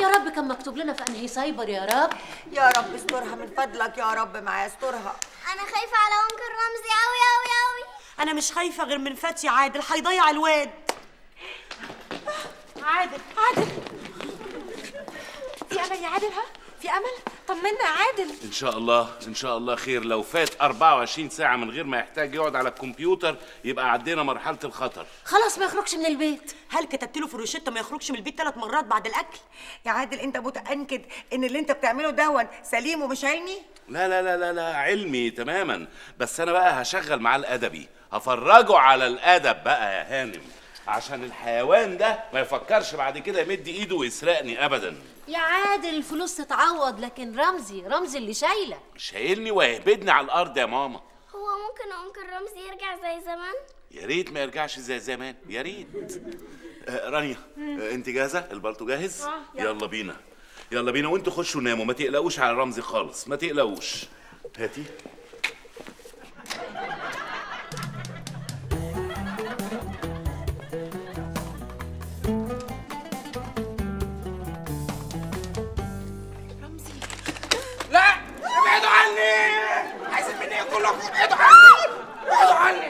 يا رب كان مكتوب لنا في انهي سايبر يا رب يا رب استرها من فضلك يا رب معايا استرها انا خايفه على انكل رمزي قوي قوي قوي انا مش خايفه غير من فتحي عادل هيضيع الواد عادل عادل في امل يا عادل ها في امل طمنا يا عادل ان شاء الله ان شاء الله خير لو فات 24 ساعه من غير ما يحتاج يقعد على الكمبيوتر يبقى عدينا مرحله الخطر خلاص ما يخرجش من البيت هل كتبت له في الروشته ما يخرجش من البيت ثلاث مرات بعد الاكل يا عادل انت متاكد ان اللي انت بتعمله دون سليم ومش علمي لا لا لا لا لا علمي تماما بس انا بقى هشغل معاه الادبي هفرجه على الادب بقى يا هانم عشان الحيوان ده ما يفكرش بعد كده يمد ايده ويسرقني ابدا يا عادل الفلوس تتعوض لكن رمزي رمزي اللي شايله شايلني وهيهبدني على الارض يا ماما هو ممكن انكل رمزي يرجع زي زمان يا ريت ما يرجعش زي زمان يا ريت آه رانيا آه انت جاهزه البلطو جاهز يلا بينا يلا بينا وانتوا خشوا ناموا ما تقلقوش على رمزي خالص ما تقلقوش هاتي لا ابعدوا عني عايزين مني كلكم ابعدوا عني ابعدوا عني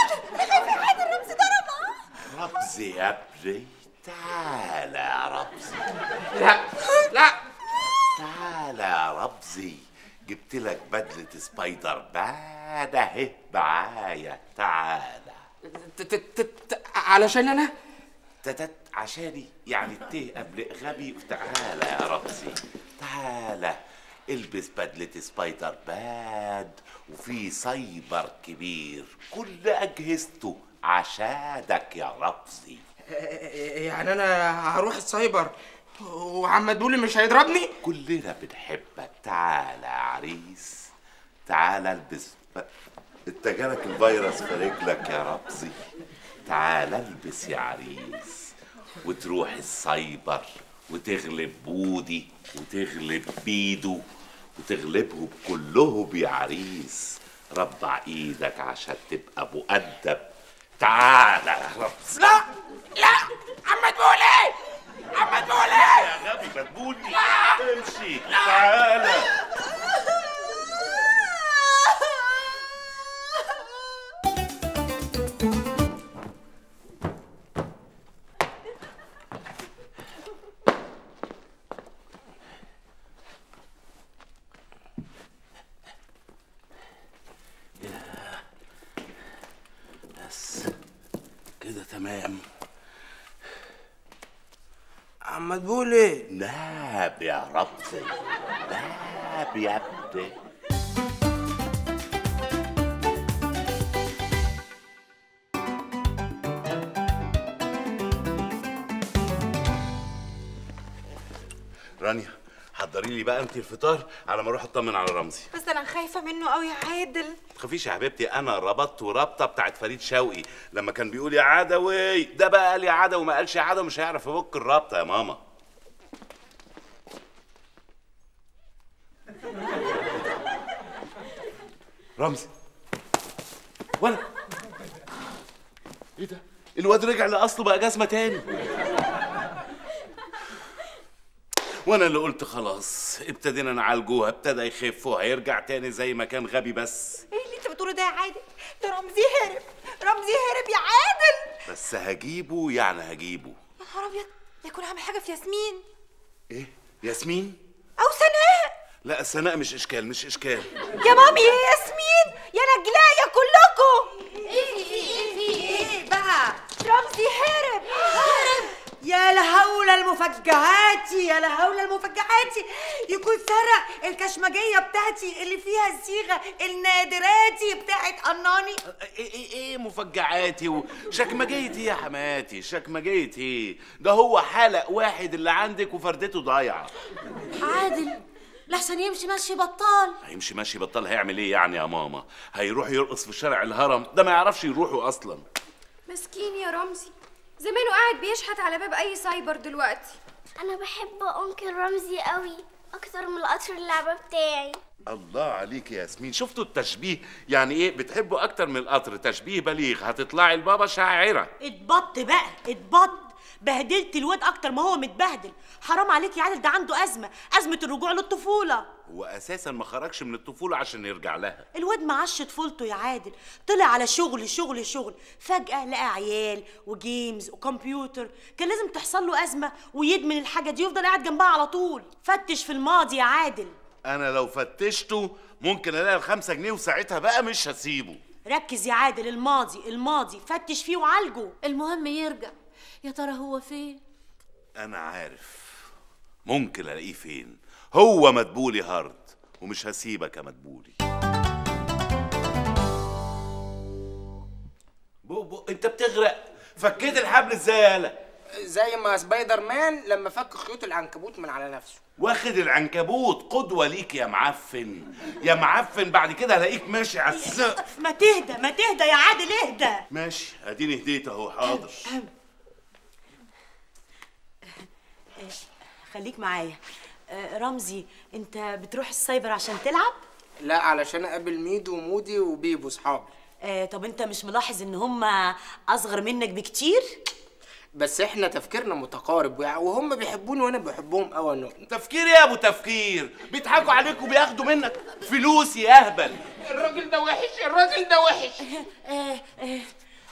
رمزي يا ابني تعالى يا رمزي لا لا تعالى يا رمزي جبت لك بدلة سبايدر مان اهي معايا تعالى ت- ت- ت- ت- علشان انا تتت عشاني يعني الت قبل غبي تعالى يا رمزي تعالى البس بدلة سبايدر مان وفي سايبر كبير كل أجهزته عشانك يا رمزي يعني انا هروح السايبر وعم مدبولي مش هيضربني كلنا بنحبك تعالى يا عريس تعالى البس ب... انت جالك الفيروس في رجلك يا رمزي تعالى البس يا عريس وتروح السايبر وتغلب بودي وتغلب بيدو وتغلبهم كلهم يا عريس ربع ايدك عشان تبقى مؤدب تعالى يا رمزي لا لا عم مدبولي عم مدبولي يا غبي مدبولي امشي تعالى بس كده تمام عم مدبولي ناب يا ربي ناب يا ابني رانيا حضري لي بقى انت الفطار على ما اروح اطمن على رمزي بس انا خايفه منه قوي يا عادل ما تخافيش يا حبيبتي انا ربطت رابطه بتاعت فريد شوقي لما كان بيقول يا عدوي ده بقى قال يا عدوي ما قالش يا عدوي مش هيعرف يفك الرابطه يا ماما رمزي ولا ايه ده الواد رجع لاصله بقى جزمه تاني وانا اللي قلت خلاص ابتدينا نعالجوها ابتدى يخف وهيرجع تاني زي ما كان غبي بس ايه اللي انت بتقوله ده يا عادل ده رمزي هرب رمزي هرب يا عادل بس هجيبه يعني هجيبه يا نهار ابيض يكون عامل حاجه في ياسمين ايه ياسمين او سناء لا سناء مش اشكال مش اشكال يا مامي يا ياسمين يا نجلاء يا كلكم ايه في ايه في ايه بقى رمزي هرب هرب يا لهول المفجعات يا لهول المفجعات يكون سرق الكشمجيه بتاعتي اللي فيها الصيغه النادراتي بتاعت قناني ايه ايه ايه مفجعاتي وشكمجيتي يا حماتي شكمجيتي ده هو حلق واحد اللي عندك وفردته ضايعه عادل لحسن يمشي مشي بطال هيمشي ماشي بطل هيعمل ايه يعني يا ماما هيروح يرقص في شارع الهرم ده ما يعرفش يروحوا اصلا مسكين يا رمزي زمانه قاعد بيشحت على باب اي سايبر دلوقتي انا بحب انكل رمزي قوي اكتر من القطر اللعبه بتاعي الله عليك يا ياسمين شفتوا التشبيه يعني ايه بتحبوا اكتر من القطر تشبيه بليغ هتطلعي البابا شاعره اتبط بقى اتبط بهدلت الواد اكتر ما هو متبهدل حرام عليك يا عادل ده عنده ازمه ازمه الرجوع للطفوله هو اساسا ما خرجش من الطفوله عشان يرجع لها الواد معاش طفولته يا عادل طلع على شغل شغل شغل فجأة لقى عيال وجيمز وكمبيوتر كان لازم تحصل له أزمة ويدمن الحاجة دي ويفضل قاعد جنبها على طول فتش في الماضي يا عادل انا لو فتشته ممكن الاقي الخمسة جنيه وساعتها بقى مش هسيبه ركز يا عادل الماضي الماضي فتش فيه وعالجه المهم يرجع يا ترى هو فين انا عارف ممكن الاقيه فين هو مدبولي هارد ومش هسيبك يا مدبولي بو بو انت بتغرق فكيت الحبل ازاي يالا زي ما سبايدر مان لما فك خيوط العنكبوت من على نفسه واخد العنكبوت قدوة ليك يا معفن يا معفن بعد كده هلاقيك ماشي على السقف ما تهدى ما تهدى يا عادل اهدى ماشي اديني هديت اهو حاضر خليك معايا آه، رمزي انت بتروح السايبر عشان تلعب لا علشان اقابل ميدو ومودي وبيبو صحابي آه، طب انت مش ملاحظ ان هم اصغر منك بكتير بس احنا تفكيرنا متقارب ويع- وهم بيحبوني وانا بحبهم قوي نقطة تفكير يا ابو تفكير بيضحكوا عليك وبياخدوا منك فلوس يا اهبل الراجل ده وحش الراجل ده وحش آه، آه،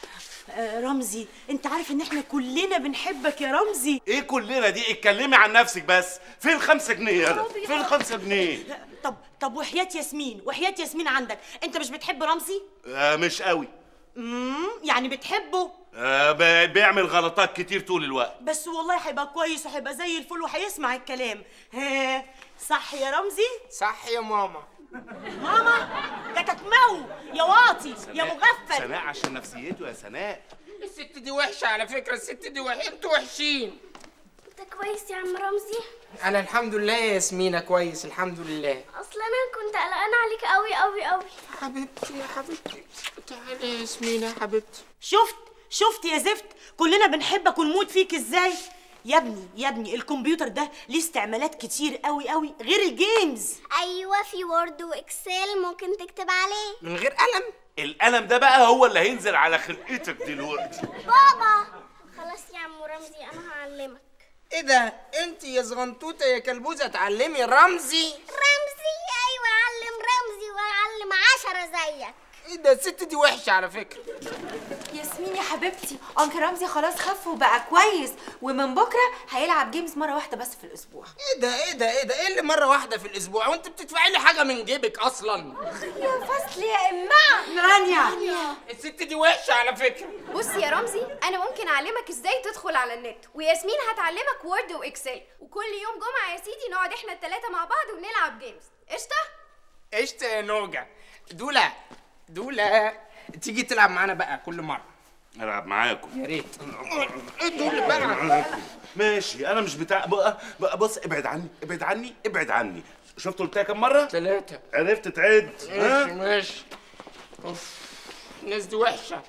آه، رمزي انت عارف ان احنا كلنا بنحبك يا رمزي ايه كلنا دي اتكلمي عن نفسك بس فين خمسة جنيه يالا فين خمسة جنيه طب طب وحياة ياسمين وحياة ياسمين عندك انت مش بتحب رمزي آه مش قوي امم يعني بتحبه آه ب- بيعمل غلطات كتير طول الوقت بس والله هيبقى كويس وهيبقى زي الفل وهيسمع الكلام ها صح يا رمزي صح يا ماما ماما ده تكمو يا واطي يا مغفل سناء عشان نفسيته يا سناء الست دي وحشة على فكرة الست دي وحشة انتوا وحشين انت كويس يا عم رمزي انا الحمد لله يا ياسمينة كويس الحمد لله اصلا انا كنت قلقانه عليك قوي قوي قوي حبيبتي يا حبيبتي تعالي يا ياسمينة يا حبيبتي شفت شفت يا زفت كلنا بنحبك ونموت فيك ازاي يا ابني يا ابني الكمبيوتر ده ليه استعمالات كتير قوي قوي غير الجيمز ايوه في وورد واكسل ممكن تكتب عليه من غير قلم القلم ده بقى هو اللي هينزل على خلقتك دلوقتي بابا خلاص يا عم رمزي انا هعلمك ايه ده انت يا زغنطوطة يا كلبوزة تعلمي رمزي رمزي ايوه علم رمزي واعلم عشرة زيك ايه ده الست دي وحشة على فكرة ياسمين يا حبيبتي انكل رمزي خلاص خف وبقى كويس ومن بكره هيلعب جيمز مره واحده بس في الاسبوع ايه ده ايه ده ايه ده ايه اللي مرة واحدة في الاسبوع وانت بتدفعي لي حاجة من جيبك اصلا يا فصل يا امه رانيا الست دي وحشة على فكرة بص يا رمزي انا ممكن اعلمك ازاي تدخل على النت وياسمين هتعلمك وورد واكسل وكل يوم جمعه يا سيدي نقعد احنا الثلاثه مع بعض ونلعب جيمز قشطه قشطة يا نوجة دولة دولة تيجي تلعب معانا بقى كل مرة العب معاكم يا ريت ايه دول بقى ماشي انا مش بتاع بقى بقى بص ابعد عني ابعد عني ابعد عني شفت قلتها كم مره ثلاثة عرفت تعد ماشي ها ماشي اوف الناس دي وحشة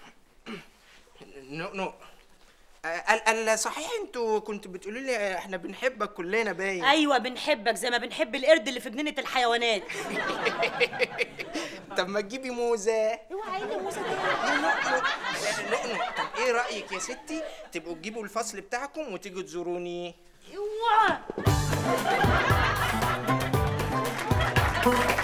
نو نو قال قال صحيح انتوا كنتوا بتقولوا لي احنا بنحبك كلنا باين ايوه بنحبك زي ما بنحب القرد اللي في جنينه الحيوانات طب ما تجيبي موزة اوعى ايه موسى نقنق طب ايه رأيك يا ستي تبقوا تجيبوا الفصل بتاعكم وتيجوا تزوروني اوعى